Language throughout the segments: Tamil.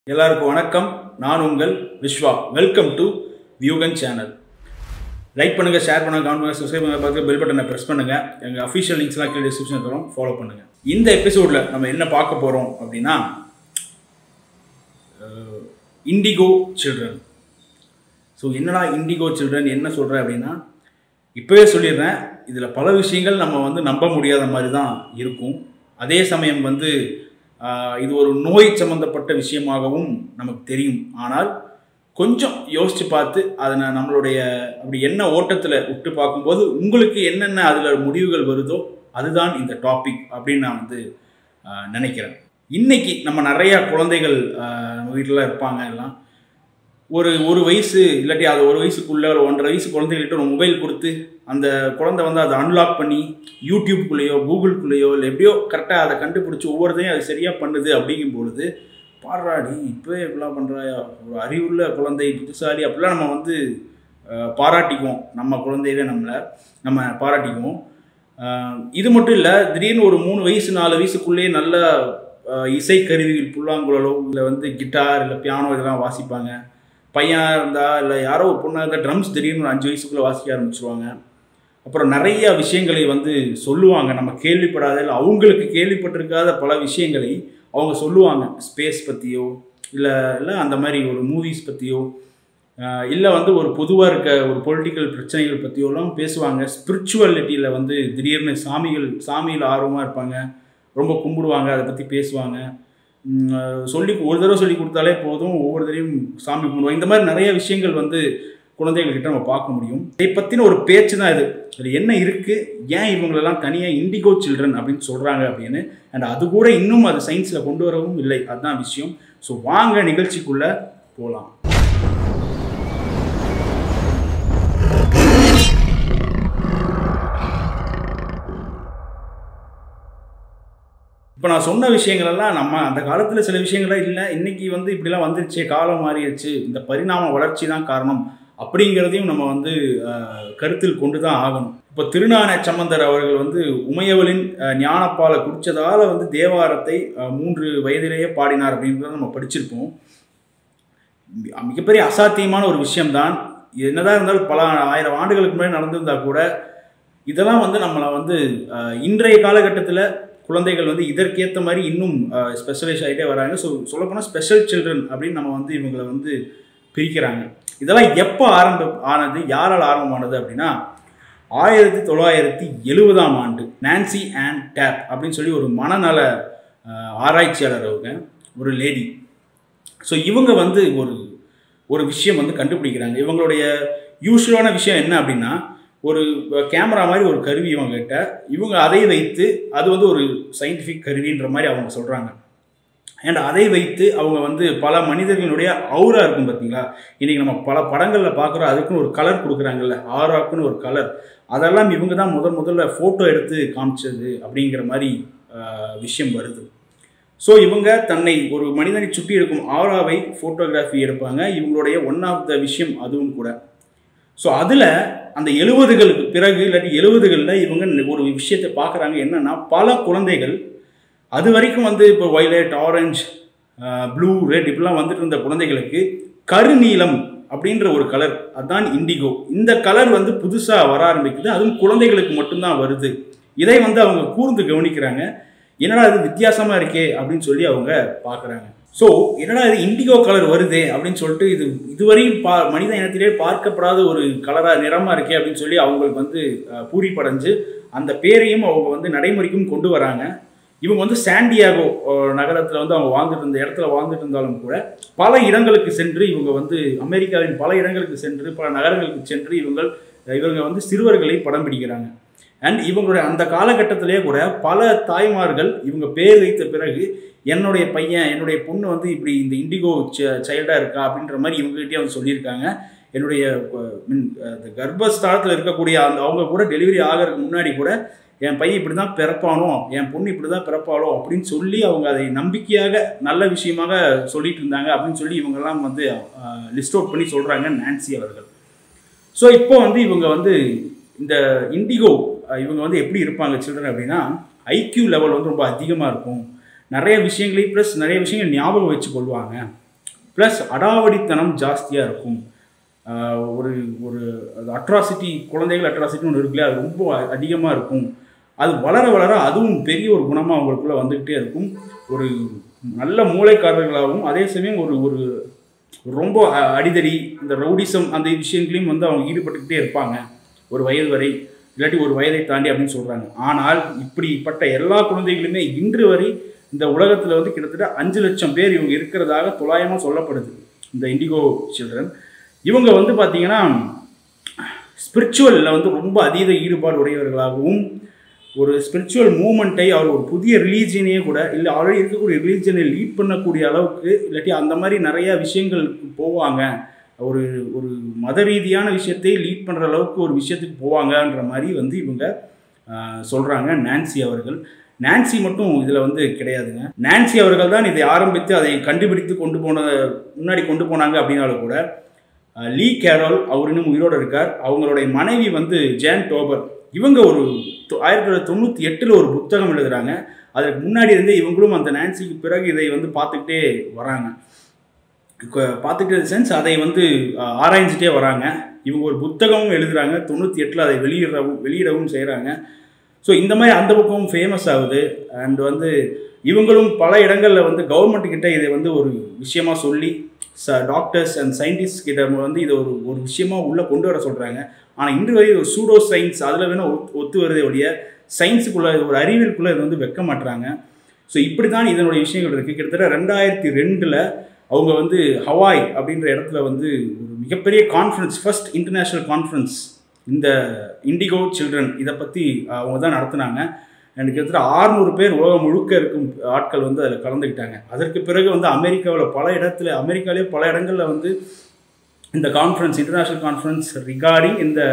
எல்லாருக்கும் வணக்கம் நான் உங்கள் Viswa welcome to Viyugan channel like பண்ணுங்க ஷேர் பண்ணுங்க கமெண்ட் பண்ணுங்க சப்ஸ்கிரைப் பண்ணுங்க பார்த்து பெல் பட்டனை ப்ரெஸ் பண்ணுங்க எங்க அஃபிஷியல் லிங்க்ஸ்லாம் கீழே டிஸ்கிரிப்ஷன் தரோம் ஃபாலோ பண்ணுங்க இந்த எபிசோட்ல நம்ம என்ன பார்க்க போறோம் அப்படின்னா இண்டிகோ சில்ட்ரன் ஸோ என்னடா இண்டிகோ சில்ட்ரன் என்ன சொல்கிறேன் அப்படின்னா இப்போவே சொல்லிடுறேன் இதில் பல விஷயங்கள் நம்ம வந்து நம்ப முடியாத மாதிரி தான் இருக்கும் அதே சமயம் வந்து ஆஹ், இது ஒரு நோய் சம்மந்தப்பட்ட விஷயமாகவும் நமக்கு தெரியும் ஆனால் கொஞ்சம் யோசித்து பார்த்து அதை நான் நம்மளுடைய அப்படி என்ன ஓட்டத்தில் விட்டு பார்க்கும்போது உங்களுக்கு என்னென்ன அதில் முடிவுகள் வருதோ அதுதான் இந்த டாபிக் அப்படின்னு நான் வந்து ஆஹ், நினைக்கிறேன் இன்னைக்கு நம்ம நிறையா குழந்தைகள் ஆஹ், நம்ம வீட்டில் இருப்பாங்க எல்லாம் ஒரு ஒரு வயசு இல்லாட்டி அது ஒரு வயசுக்குள்ள ஒரு ஒன்றரை வயசு குழந்தைகிட்ட ஒரு மொபைல் கொடுத்து அந்த குழந்தை வந்து அதை அன்லாக் பண்ணி யூடியூப்குள்ளேயோ கூகுள்குள்ளேயோ இல்லை எப்படியோ கரெக்டாக அதை கண்டுபிடிச்சி ஒவ்வொருத்தையும் அது சரியாக பண்ணுது அப்படிங்கும் பொழுது பாடுறாடி இப்போ இப்படிலாம் பண்ணுறாயா ஒரு அறிவுள்ள குழந்தை புத்திசாலி அப்படிலாம் நம்ம வந்து அஹ், பாராட்டிக்குவோம் நம்ம குழந்தையவே நம்மளை நம்ம பாராட்டிக்குவோம் அஹ், இது மட்டும் இல்லை திடீர்னு ஒரு மூணு வயசு நாலு வயசுக்குள்ளேயே நல்ல அஹ், இசைக்கருவிகள் புல்லாங்குழலோ இல்லை வந்து கிட்டார் இல்லை பியானோ இதெல்லாம் வாசிப்பாங்க பையன் இருந்தா இல்லை யாரோ ஒரு பொண்ணாக இருந்தால் ட்ரம்ஸ் திடீர்னு ஒரு அஞ்சு வயசுக்குள்ளே வாசிக்க ஆரம்பிச்சிருவாங்க அப்புறம் நிறைய விஷயங்களை வந்து சொல்லுவாங்க நம்ம கேள்விப்படாத இல்லை அவங்களுக்கு கேள்விப்பட்டிருக்காத பல விஷயங்களை அவங்க சொல்லுவாங்க ஸ்பேஸ் பற்றியோ இல்லை இல்லை அந்த மாதிரி ஒரு மூவிஸ் பற்றியோ இல்லை வந்து ஒரு பொதுவாக இருக்க ஒரு பொலிட்டிக்கல் பிரச்சனைகள் பற்றியோலாம் பேசுவாங்க ஸ்பிரிச்சுவலிட்டியில் வந்து திடீர்னு சாமிகள் சாமியில் ஆர்வமாக இருப்பாங்க ரொம்ப கும்பிடுவாங்க அதை பற்றி பேசுவாங்க உம், அஹ் சொல்லி ஒரு தடவை சொல்லி கொடுத்தாலே போதும் ஒவ்வொரு தடவையும் சாமி கும்பிடுவாங்க இந்த மாதிரி நிறைய விஷயங்கள் வந்து குழந்தைகள்கிட்ட நம்ம பார்க்க முடியும் இதை பற்றின ஒரு பேச்சு தான் இது இதில் என்ன இருக்குது ஏன் இவங்களெல்லாம் தனியாக இண்டிகோ சில்ட்ரன் அப்படின்னு சொல்கிறாங்க அப்படின்னு அண்ட் அது கூட இன்னும் அது சயின்ஸில் கொண்டு வரவும் இல்லை அதுதான் விஷயம் ஸோ வாங்க நிகழ்ச்சிக்குள்ளே போகலாம் இப்போ நான் சொன்ன விஷயங்கள் எல்லாம் நம்ம அந்த காலத்தில் சில விஷயங்கள்லாம் இல்லை இன்னைக்கு வந்து இப்படிலாம் வந்துருச்சு காலம் மாறிடுச்சு இந்த பரிணாம வளர்ச்சி தான் காரணம் அப்படிங்கிறதையும் நம்ம வந்து அஹ், கருத்தில் கொண்டு தான் ஆகணும் இப்போ திருநான சம்பந்தர் அவர்கள் வந்து உமையவளின் அஹ், ஞானப்பாலை குடிச்சதால வந்து தேவாரத்தை அஹ், மூன்று வயதிலேயே பாடினார் அப்படின்றத நம்ம படிச்சிருப்போம் மி- மிகப்பெரிய அசாத்தியமான ஒரு விஷயம்தான் என்னதான் இருந்தாலும் பல ஆயிரம் ஆண்டுகளுக்கு முன்னாடி நடந்திருந்தா கூட இதெல்லாம் வந்து நம்மளை வந்து அஹ், இன்றைய காலகட்டத்தில் குழந்தைகள் வந்து இதற்கேற்ற மாதிரி இன்னும் ஸ்பெஷலைஸ் ஆகிட்டே வராங்க ஸோ சொல்லப்போனால் ஸ்பெஷல் சில்ட்ரன் அப்படின்னு நம்ம வந்து இவங்களை வந்து பிரிக்கிறாங்க இதெல்லாம் எப்போ ஆரம்ப ஆனது யாரால் ஆரம்பமானது அப்படின்னா ஆயிரத்தி தொள்ளாயிரத்தி எழுபதாம் ஆண்டு நான்சி அண்ட் டேப் அப்படின்னு சொல்லி ஒரு மனநல அஹ், ஆராய்ச்சியாளர் அவங்க ஒரு லேடி ஸோ இவங்க வந்து ஒரு ஒரு விஷயம் வந்து கண்டுபிடிக்கிறாங்க இவங்களுடைய யூஸ்வலான விஷயம் என்ன அப்படின்னா ஒரு கேமரா மாதிரி ஒரு கருவி இவங்க கிட்ட இவங்க அதை வைத்து அது வந்து ஒரு சயின்டிஃபிக் கருவின்ற மாதிரி அவங்க சொல்கிறாங்க அண்ட் அதை வைத்து அவங்க வந்து பல மனிதர்களுடைய அவுரா இருக்கும் பார்த்தீங்களா இன்றைக்கி நம்ம பல படங்களில் பார்க்குறோம் அதுக்குன்னு ஒரு கலர் கொடுக்குறாங்கல்ல ஆராக்குன்னு ஒரு கலர் அதெல்லாம் இவங்க தான் முதல் முதல்ல ஃபோட்டோ எடுத்து காமிச்சது அப்படிங்கிற மாதிரி ஆஹ், விஷயம் வருது ஸோ இவங்க தன்னை ஒரு மனிதனை சுற்றி இருக்கும் ஆராவை ஃபோட்டோகிராஃபி எடுப்பாங்க இவங்களுடைய ஒன் ஆஃப் த விஷயம் அதுவும் கூட ஸோ அதில் அந்த எழுபதுகளுக்கு பிறகு இல்லாட்டி எழுபதுகளில் இவங்க ஒரு விஷயத்தை பார்க்குறாங்க என்னன்னா பல குழந்தைகள் அது வரைக்கும் வந்து இப்போ வயலட் ஆரஞ்சு ப்ளூ ரெட் இப்படிலாம் வந்துட்டு இருந்த குழந்தைகளுக்கு கருநீலம் அப்படின்ற ஒரு கலர் அதான் இண்டிகோ இந்த கலர் வந்து புதுசாக வர ஆரம்பிக்குது அதுவும் குழந்தைகளுக்கு மட்டும்தான் வருது இதை வந்து அவங்க கூர்ந்து கவனிக்கிறாங்க என்னடா இது வித்தியாசமாக இருக்கே அப்படின்னு சொல்லி அவங்க பார்க்குறாங்க ஸோ என்னடா இது இண்டிகோ கலர் வருதே அப்படின்னு சொல்லிட்டு இது இதுவரையும் பா மனித இனத்திலே பார்க்கப்படாத ஒரு கலராக நிறமாக இருக்கே அப்படின்னு சொல்லி அவங்களுக்கு வந்து அஹ், பூரிப்படைஞ்சு அந்த பேரையும் அவங்க வந்து நடைமுறைக்கும் கொண்டு வராங்க இவங்க வந்து சாண்டியாகோ நகரத்தில் வந்து அவங்க வாழ்ந்துட்டு இருந்த இடத்துல வாழ்ந்துட்டு இருந்தாலும் கூட பல இடங்களுக்கு சென்று இவங்க வந்து அமெரிக்காவின் பல இடங்களுக்கு சென்று பல நகரங்களுக்கு சென்று இவங்கள் இவங்க வந்து சிறுவர்களை படம் பிடிக்கிறாங்க அண்ட் இவங்களுடைய அந்த காலகட்டத்திலேயே கூட பல தாய்மார்கள் இவங்க பேர் வைத்த பிறகு என்னுடைய பையன் என்னுடைய பொண்ணு வந்து இப்படி இந்த இண்டிகோ சைல்டாக இருக்கா அப்படின்ற மாதிரி இவங்ககிட்டயே வந்து சொல்லியிருக்காங்க என்னுடைய அஹ், மீன் அந்த கர்ப்பஸ்தானத்தில் இருக்கக்கூடிய அந்த அவங்க கூட டெலிவரி ஆகிறதுக்கு முன்னாடி கூட என் பையன் இப்படி தான் பிறப்பானோ என் பொண்ணு இப்படி தான் பிறப்பாளோ அப்படின்னு சொல்லி அவங்க அதை நம்பிக்கையாக நல்ல விஷயமாக சொல்லிட்டு இருந்தாங்க அப்படின்னு சொல்லி இவங்கெல்லாம் வந்து லிஸ்ட் அவுட் பண்ணி சொல்கிறாங்க நான்சி அவர்கள் ஸோ இப்போ வந்து இவங்க வந்து இந்த இண்டிகோ இவங்க வந்து எப்படி இருப்பாங்க சில்ட்ரன் அப்படின்னா ஐக்யூ லெவல் வந்து ரொம்ப அதிகமாக இருக்கும் நிறைய விஷயங்களை ப்ளஸ் நிறைய விஷயங்கள் ஞாபகம் வச்சு கொள்வாங்க ப்ளஸ் அடாவடித்தனம் ஜாஸ்தியாக இருக்கும் ஆஹ் ஒரு ஒரு அட்ராசிட்டி குழந்தைகள் அட்ராசிட்டி ஒன்று இருக்குல்ல அது ரொம்ப அதிகமாக இருக்கும் அது வளர வளர அதுவும் பெரிய ஒரு குணமாக அவங்களுக்குள்ள வந்துக்கிட்டே இருக்கும் ஒரு நல்ல மூளைக்காரர்களாகவும் அதே சமயம் ஒரு ஒரு ரொம்ப அ- அடிதடி இந்த ரவுடிசம் அந்த விஷயங்களையும் வந்து அவங்க ஈடுபட்டுக்கிட்டே இருப்பாங்க ஒரு வயது வரை இல்லாட்டி ஒரு வயதை தாண்டி அப்படின்னு சொல்கிறாங்க ஆனால் இப்படிப்பட்ட எல்லா குழந்தைகளுமே இன்று வரை இந்த உலகத்தில் வந்து கிட்டத்தட்ட அஞ்சு லட்சம் பேர் இவங்க இருக்கிறதாக தொள்ளாயிரமாக சொல்லப்படுது இந்த இண்டிகோ சில்ட்ரன் இவங்க வந்து பார்த்தீங்கன்னா ஸ்பிரிச்சுவலில் வந்து ரொம்ப அதீத ஈடுபாடு உடையவர்களாகவும் ஒரு ஸ்பிரிச்சுவல் மூமெண்ட்டை அவர் ஒரு புதிய ரிலீஜியனையே கூட இல்லை ஆல்ரெடி இருக்கக்கூடிய ரிலீஜனை லீட் பண்ணக்கூடிய அளவுக்கு இல்லாட்டி அந்த மாதிரி நிறைய விஷயங்களுக்கு போவாங்க ஒரு ஒரு மத ரீதியான விஷயத்தை லீட் பண்ணுற அளவுக்கு ஒரு விஷயத்துக்கு போவாங்கன்ற மாதிரி வந்து இவங்க சொல்கிறாங்க நான்சி அவர்கள் நான்சி மட்டும் இதில் வந்து கிடையாதுங்க நான்சி அவர்கள் தான் இதை ஆரம்பித்து அதை கண்டுபிடித்து கொண்டு போன முன்னாடி கொண்டு போனாங்க அப்படின்னாலும் கூட அஹ், லீ கேரோல் அவர் இன்னும் உயிரோடு இருக்கார் அவங்களுடைய மனைவி வந்து ஜேன் டோபர் இவங்க ஒரு தொ- ஆயிரத்தி தொள்ளாயிரத்தி தொண்ணூற்றி எட்டில் ஒரு புத்தகம் எழுதுறாங்க அதற்கு முன்னாடி இருந்தே இவங்களும் அந்த நான்சிக்கு பிறகு இதை வந்து பார்த்துக்கிட்டே வராங்க இப்போ பார்த்துக்கிட்ட சென்ஸ் அதை வந்து அஹ், ஆராய்ஞ்சிட்டே வராங்க இவங்க ஒரு புத்தகமும் எழுதுறாங்க தொண்ணூற்றி எட்டில் அதை வெளியிடவும் வெளியிடவும் செய்கிறாங்க ஸோ இந்த மாதிரி அந்த பக்கமும் ஃபேமஸ் ஆகுது அண்ட் வந்து இவங்களும் பல இடங்களில் வந்து கவர்மெண்ட் கிட்ட இதை வந்து ஒரு விஷயமா சொல்லி ச டாக்டர்ஸ் அண்ட் சயின்டிஸ்ட் கிட்ட வந்து இதை ஒரு ஒரு விஷயமா உள்ளே கொண்டு வர சொல்கிறாங்க ஆனால் இன்று வரை ஒரு சூடோ சயின்ஸ் அதில் வேணால் ஒத்து ஒத்து வருதே ஒழிய சயின்ஸுக்குள்ளே ஒரு அறிவியலுக்குள்ளே இது வந்து வைக்க மாட்டுறாங்க ஸோ இப்படி தான் இதனுடைய விஷயங்கள் இருக்குது கிட்டத்தட்ட ரெண்டாயிரத்தி ரெண்டில் அவங்க வந்து ஹவாய் அப்படின்ற இடத்துல வந்து ஒரு மிகப்பெரிய கான்ஃபரன்ஸ் ஃபர்ஸ்ட் இன்டர்நேஷ்னல் கான்ஃபரன்ஸ் இந்த இண்டிகோ சில்ட்ரன் இதை பற்றி அவங்க தான் நடத்துனாங்க எனக்கு கிட்டத்தட்ட ஆறுநூறு பேர் உலகம் முழுக்க இருக்கும் ஆட்கள் வந்து அதில் கலந்துக்கிட்டாங்க அதற்கு பிறகு வந்து அமெரிக்காவில் பல இடத்துல அமெரிக்காவிலே பல இடங்களில் வந்து இந்த கான்ஃபரன்ஸ் இன்டர்நேஷ்னல் கான்ஃபரன்ஸ் ரிகார்டிங் இந்த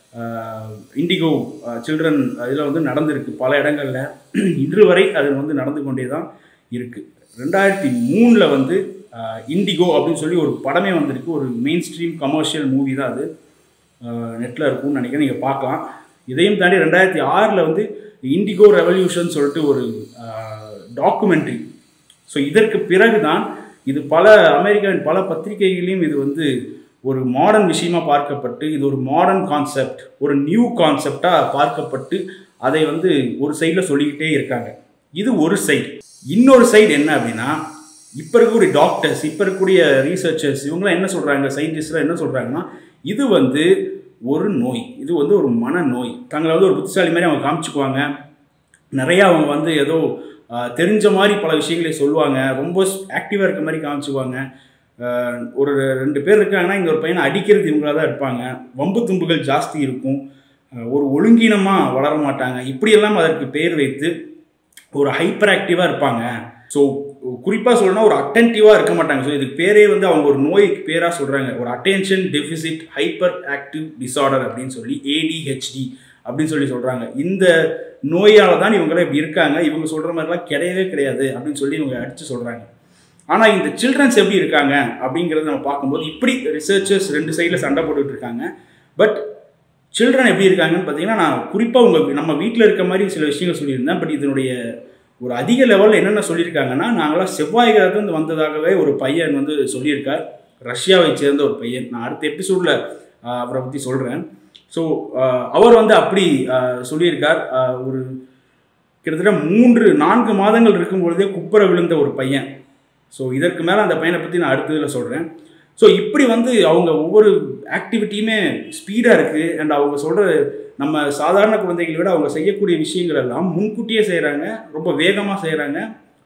இண்டிகோ சில்ட்ரன் இதில் வந்து நடந்திருக்கு பல இடங்களில் இன்று வரை அது வந்து நடந்து கொண்டே தான் இருக்குது ரெண்டாயிரத்தி மூணில் வந்து இண்டிகோ அப்படின்னு சொல்லி ஒரு படமே வந்திருக்கு ஒரு மெயின் ஸ்ட்ரீம் கமர்ஷியல் மூவி தான் அது நெட்டில் இருக்கும்னு நினைக்கிறேன் நீங்கள் பார்க்கலாம் இதையும் தாண்டி ரெண்டாயிரத்தி ஆறில் வந்து இண்டிகோ ரெவல்யூஷன் சொல்லிட்டு ஒரு டாக்குமெண்ட்ரி ஸோ இதற்கு பிறகு தான் இது பல அமெரிக்காவின் பல பத்திரிகைகளையும் இது வந்து ஒரு மாடர்ன் விஷயமா பார்க்கப்பட்டு இது ஒரு மாடர்ன் கான்செப்ட் ஒரு நியூ கான்செப்டாக பார்க்கப்பட்டு அதை வந்து ஒரு சைடில் சொல்லிக்கிட்டே இருக்காங்க இது ஒரு சைடு இன்னொரு சைடு என்ன அப்படின்னா இப்போ இருக்கக்கூடிய டாக்டர்ஸ் இப்போ இருக்கக்கூடிய ரீசர்ச்சர்ஸ் இவங்களாம் என்ன சொல்கிறாங்க சயின்டிஸ்ட்லாம் என்ன சொல்கிறாங்கன்னா இது வந்து ஒரு நோய் இது வந்து ஒரு மனநோய் தங்களை வந்து ஒரு புத்திசாலி மாதிரி அவங்க காமிச்சுக்குவாங்க நிறையா அவங்க வந்து ஏதோ ஆஹ், தெரிஞ்ச மாதிரி பல விஷயங்களை சொல்லுவாங்க ரொம்ப ஆக்டிவாக இருக்க மாதிரி காமிச்சுக்குவாங்க ஆஹ், ஒரு ரெண்டு பேர் இருக்காங்கன்னா இங்கே ஒரு பையனை அடிக்கிறது இவங்களாக தான் இருப்பாங்க வம்பு தும்புகள் ஜாஸ்தி இருக்கும் ஆஹ், ஒரு ஒழுங்கீனமாக வளர மாட்டாங்க இப்படியெல்லாம் அதற்கு பேர் வைத்து ஒரு ஹைப்பர் ஆக்டிவாக இருப்பாங்க ஸோ குறிப்பாக சொல்லணும்னா ஒரு அட்டென்டிவாக இருக்க மாட்டாங்க ஸோ இதுக்கு பேரே வந்து அவங்க ஒரு நோய்க்கு பேராக சொல்கிறாங்க ஒரு attention deficit hyperactive disorder அப்படின்னு சொல்லி ஏடிஹெச்டி அப்படின்னு சொல்லி சொல்கிறாங்க இந்த நோயால் தான் இவங்களாம் இப்படி இருக்காங்க இவங்க சொல்கிற மாதிரிலாம் கிடையவே கிடையாது அப்படின்னு சொல்லி இவங்க அடித்து சொல்கிறாங்க ஆனால் இந்த சில்ட்ரன்ஸ் எப்படி இருக்காங்க அப்படிங்கிறத நம்ம பார்க்கும்போது இப்படி ரிசர்ச்சர்ஸ் ரெண்டு சைடில் சண்டை போட்டுட்டு இருக்காங்க பட் சில்ட்ரன் எப்படி இருக்காங்கன்னு பார்த்தீங்கன்னா நான் குறிப்பாக உங்கள் நம்ம வீட்டில் இருக்க மாதிரி சில விஷயங்கள் சொல்லியிருந்தேன் பட் இதனுடைய ஒரு அதிக லெவலில் என்னென்ன சொல்லியிருக்காங்கன்னா நாங்களாம் செவ்வாய் கிரகத்துலேருந்து வந்ததாகவே ஒரு பையன் வந்து சொல்லியிருக்கார் ரஷ்யாவை சேர்ந்த ஒரு பையன் நான் அடுத்த எபிசோடில் அவரை பற்றி சொல்கிறேன் ஸோ அவர் வந்து அப்படி ஆஹ், சொல்லியிருக்கார் ஆஹ், ஒரு கிட்டத்தட்ட மூன்று நான்கு மாதங்கள் இருக்கும் பொழுதே குப்புற விழுந்த ஒரு பையன் ஸோ இதற்கு மேலே அந்த பையனை பற்றி நான் அடுத்ததில் சொல்கிறேன் ஸோ இப்படி வந்து அவங்க ஒவ்வொரு ஆக்டிவிட்டியுமே ஸ்பீடாக இருக்குது அண்ட் அவங்க சொல்கிற நம்ம சாதாரண குழந்தைகளை விட அவங்க செய்யக்கூடிய விஷயங்கள் எல்லாம் முன்கூட்டியே செய்கிறாங்க ரொம்ப வேகமாக செய்கிறாங்க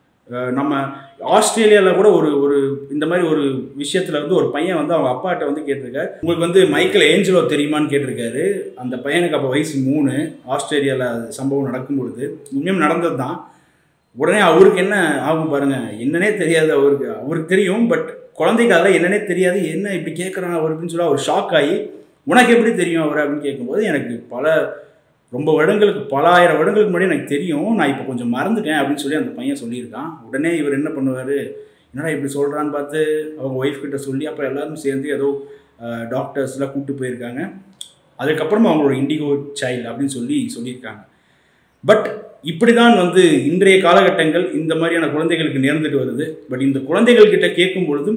நம்ம ஆஸ்திரேலியாவில் கூட ஒரு ஒரு இந்த மாதிரி ஒரு விஷயத்தில் வந்து ஒரு பையன் வந்து அவங்க அப்பாட்ட வந்து கேட்டிருக்காரு உங்களுக்கு வந்து மைக்கேல் ஏஞ்சலோ தெரியுமான்னு கேட்டிருக்காரு அந்த பையனுக்கு அப்போ வயசு மூணு ஆஸ்திரேலியாவில் அது சம்பவம் நடக்கும் பொழுது உண்மையும் நடந்தது தான் உடனே அவருக்கு என்ன ஆகும் பாருங்க என்னன்னே தெரியாது அவருக்கு அவருக்கு தெரியும் பட் குழந்தைக்கு அதெல்லாம் என்னன்னே தெரியாது என்ன இப்படி கேட்குறான் அவர் அப்படின்னு சொல்லி அவர் ஷாக் ஆகி உனக்கு எப்படி தெரியும் அவர் அப்படின்னு கேட்கும்போது எனக்கு பல ரொம்ப வருடங்களுக்கு பல ஆயிரம் வருடங்களுக்கு முன்னாடி எனக்கு தெரியும் நான் இப்போ கொஞ்சம் மறந்துட்டேன் அப்படின்னு சொல்லி அந்த பையன் சொல்லியிருக்கான் உடனே இவர் என்ன பண்ணுவார் என்னடா இப்படி சொல்கிறான்னு பார்த்து அவங்க ஒய்ஃப் கிட்ட சொல்லி அப்புறம் எல்லாரும் சேர்ந்து ஏதோ டாக்டர்ஸ்லாம் கூப்பிட்டு போயிருக்காங்க அதுக்கப்புறமா அவங்களோட இண்டிகோ சைல்டு அப்படின்னு சொல்லி சொல்லியிருக்காங்க பட் இப்படி தான் வந்து இன்றைய காலகட்டங்கள் இந்த மாதிரியான குழந்தைகளுக்கு நேர்ந்துட்டு வருது பட் இந்த குழந்தைகள் கிட்ட கேட்கும் பொழுதும்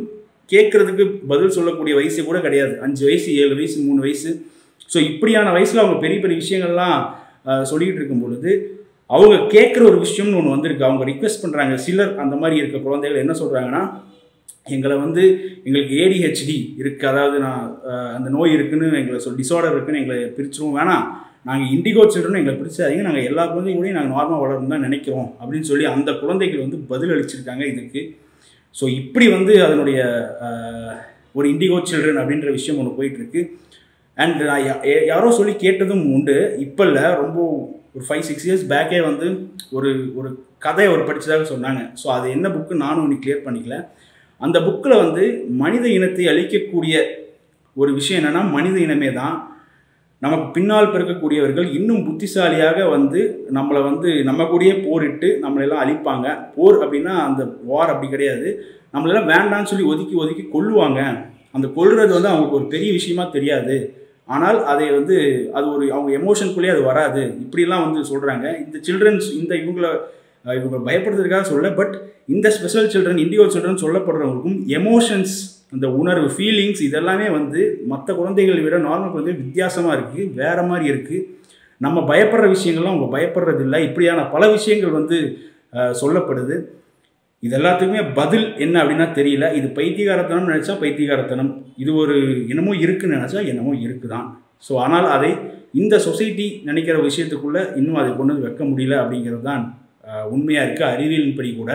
கேட்குறதுக்கு பதில் சொல்லக்கூடிய வயசு கூட கிடையாது அஞ்சு வயசு ஏழு வயசு மூணு வயசு ஸோ இப்படியான வயசில் அவங்க பெரிய பெரிய விஷயங்கள்லாம் அஹ், சொல்லிக்கிட்டு இருக்கும் பொழுது அவங்க கேட்குற ஒரு விஷயம்னு ஒன்று வந்திருக்கு அவங்க ரிக்வெஸ்ட் பண்ணுறாங்க சிலர் அந்த மாதிரி இருக்க குழந்தைகள் என்ன சொல்கிறாங்கன்னா எங்களை வந்து எங்களுக்கு ஏடிஹெச்டி இருக்குது அதாவது நான் அஹ், அந்த நோய் இருக்குன்னு எங்களை சொல் டிசார்டர் இருக்குன்னு எங்களை பிரிச்சிருவோம் வேணாம் நாங்கள் இண்டிகோ சில்ட்ரன் எங்களை பிரிச்சாதீங்க நாங்கள் எல்லா குழந்தைங்க கூடயும் நாங்கள் நார்மலாக வளரணும் தான் நினைக்கிறோம் அப்படின்னு சொல்லி அந்த குழந்தைகள் வந்து பதில் அளிச்சிருக்காங்க இதுக்கு ஸோ இப்படி வந்து அதனுடைய அஹ், ஒரு இண்டிகோ சில்ட்ரன் அப்படின்ற விஷயம் ஒன்று போயிட்டுருக்கு அண்ட் நான் யா- யா- யாரோ சொல்லி கேட்டதும் உண்டு இப்போ இல்லை ரொம்ப ஒரு ஃபைவ் சிக்ஸ் இயர்ஸ் பேக்கே வந்து ஒரு ஒரு கதையை ஒரு படித்ததாக சொன்னாங்க ஸோ அது என்ன புக்கு நானும் இன்னும் கிளியர் பண்ணிக்கல அந்த புக்கில் வந்து மனித இனத்தை அழிக்கக்கூடிய ஒரு விஷயம் என்னென்னா மனித இனமே தான் நமக்கு பின்னால் பிறக்கக்கூடியவர்கள் இன்னும் புத்திசாலியாக வந்து நம்மளை வந்து நம்ம கூடயே போரிட்டு நம்மளெல்லாம் அழிப்பாங்க போர் அப்படின்னா அந்த வார் அப்படி கிடையாது நம்மளெல்லாம் வேண்டாம்னு சொல்லி ஒதுக்கி ஒதுக்கி கொல்லுவாங்க அந்த கொல்றது வந்து அவங்களுக்கு ஒரு பெரிய விஷயமா தெரியாது ஆனால் அதை வந்து அது ஒரு அவங்க எமோஷனுக்குள்ளேயே அது வராது இப்படிலாம் வந்து சொல்கிறாங்க இந்த சில்ட்ரன்ஸ் இந்த இவங்கள அஹ் இவங்க பயப்படுறதுக்காக சொல்ல பட் இந்த ஸ்பெஷல் சில்ட்ரன் இண்டிவிஜுவல் சில்ட்ரன் சொல்லப்படுறவங்களுக்கும் எமோஷன்ஸ் அந்த உணர்வு ஃபீலிங்ஸ் இதெல்லாமே வந்து மற்ற குழந்தைகளை விட நார்மல் குழந்தை வித்தியாசமாக இருக்குது வேறு மாதிரி இருக்குது நம்ம பயப்படுற விஷயங்கள்லாம் அவங்க பயப்படுறது இல்லை இப்படியான பல விஷயங்கள் வந்து அஹ், சொல்லப்படுது இது எல்லாத்துக்குமே பதில் என்ன அப்படின்னா தெரியல இது பைத்தியகாரத்தனம் நினச்சா பைத்தியகாரத்தனம் இது ஒரு என்னமோ இருக்குன்னு நினச்சா என்னமோ இருக்குதான் ஸோ ஆனால் அதை இந்த சொசைட்டி நினைக்கிற விஷயத்துக்குள்ளே இன்னும் அதை கொண்டு வந்து வைக்க முடியல அப்படிங்கிறது தான் உண்மையாக இருக்குது அறிவியலின்படி கூட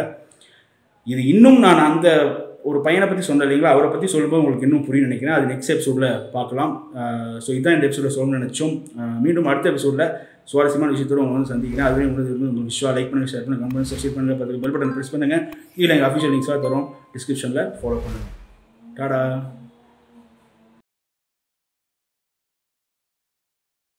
இது இன்னும் நான் அந்த ஒரு பையனை பற்றி சொன்னேன் இல்லைங்களா அவரை பற்றி சொல்லும்போது உங்களுக்கு இன்னும் புரியும் நினைக்கிறேன் அது நெக்ஸ்ட் எபிசோடில் பார்க்கலாம் ஸோ இதுதான் இந்த எபிசோட சொல்லணும்னு நினச்சோம் அஹ் மீண்டும் அடுத்த எபிசோடில் சுவாரஸ்யமான விஷயத்தோடு உங்களை வந்து சந்திக்கிறேன் அதுவே உங்களுக்கு இருந்து உங்களுக்கு விஷயம் லைக் பண்ணுங்கள் ஷேர் பண்ணுங்கள் கமெண்ட் சப்ஸ்கிரைப் பண்ணுங்கள் பார்த்துக்கு பெல் பட்டன் ப்ரெஸ் பண்ணுங்கள் கீழே எங்கள் அஃபிஷியல் லிங்க்ஸாக தரோம் டிஸ்கிரிப்ஷனில் ஃபாலோ பண்ணுங்கள் டாடா